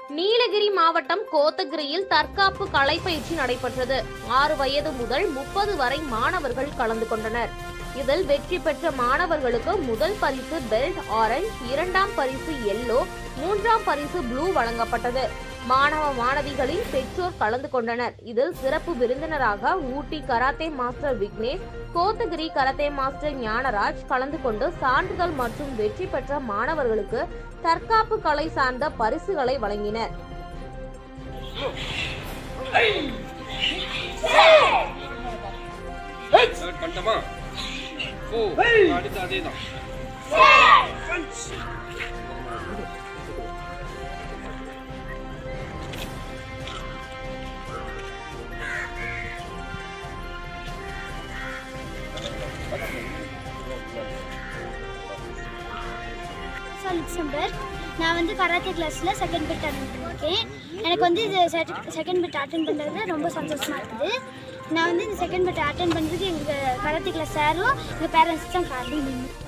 நீலகிரி மாவட்டம் கோத்தகிரியில் தற்காப்பு கலைப்பயிற்சி நடைபெற்றது ஆறு வயது முதல் முப்பது வரை மாணவர்கள் கலந்து கொண்டனர் இதில் வெற்றி பெற்ற மாணவர்களுக்கு முதல் பரிசு பெல்ட் ஆரஞ்ச் இரண்டாம் பரிசு எல்லோ மூன்றாம் பரிசு ப்ளூ வழங்கப்பட்டது மாணவ மாணவிகளின் பெற்றோர் கலந்து கொண்டனர் இதில் சிறப்பு விருந்தினராக Ooty karate master Vignesh Kotagiri karate master Gnanaraj கலந்து கொண்டு சான்றிதழ் மற்றும் வெற்றி பெற்ற மாணவர்களுக்கு தற்காப்பு கலை சார்ந்த பரிசுகளை வழங்கினர் செலக்ட் பண்ணிட்டோமா ஓ அடுத்து அதே தான் லுக்சம்பர்க் நான் வந்து கராத்தே கிளாஸில் செகண்ட் பிட் அட்டன் பண்ணியிருக்கேன் எனக்கு வந்து இது செகண்ட் பிட் அட்டன் பண்ணுறது ரொம்ப சந்தோஷமாக இருக்குது நான் வந்து இந்த செகண்ட் பிட் அட்டன் பண்ணுறதுக்கு எங்கள் கராத்தே கிளாஸ் சாரும் எங்கள் பேரண்ட்ஸ் தான் காரணம்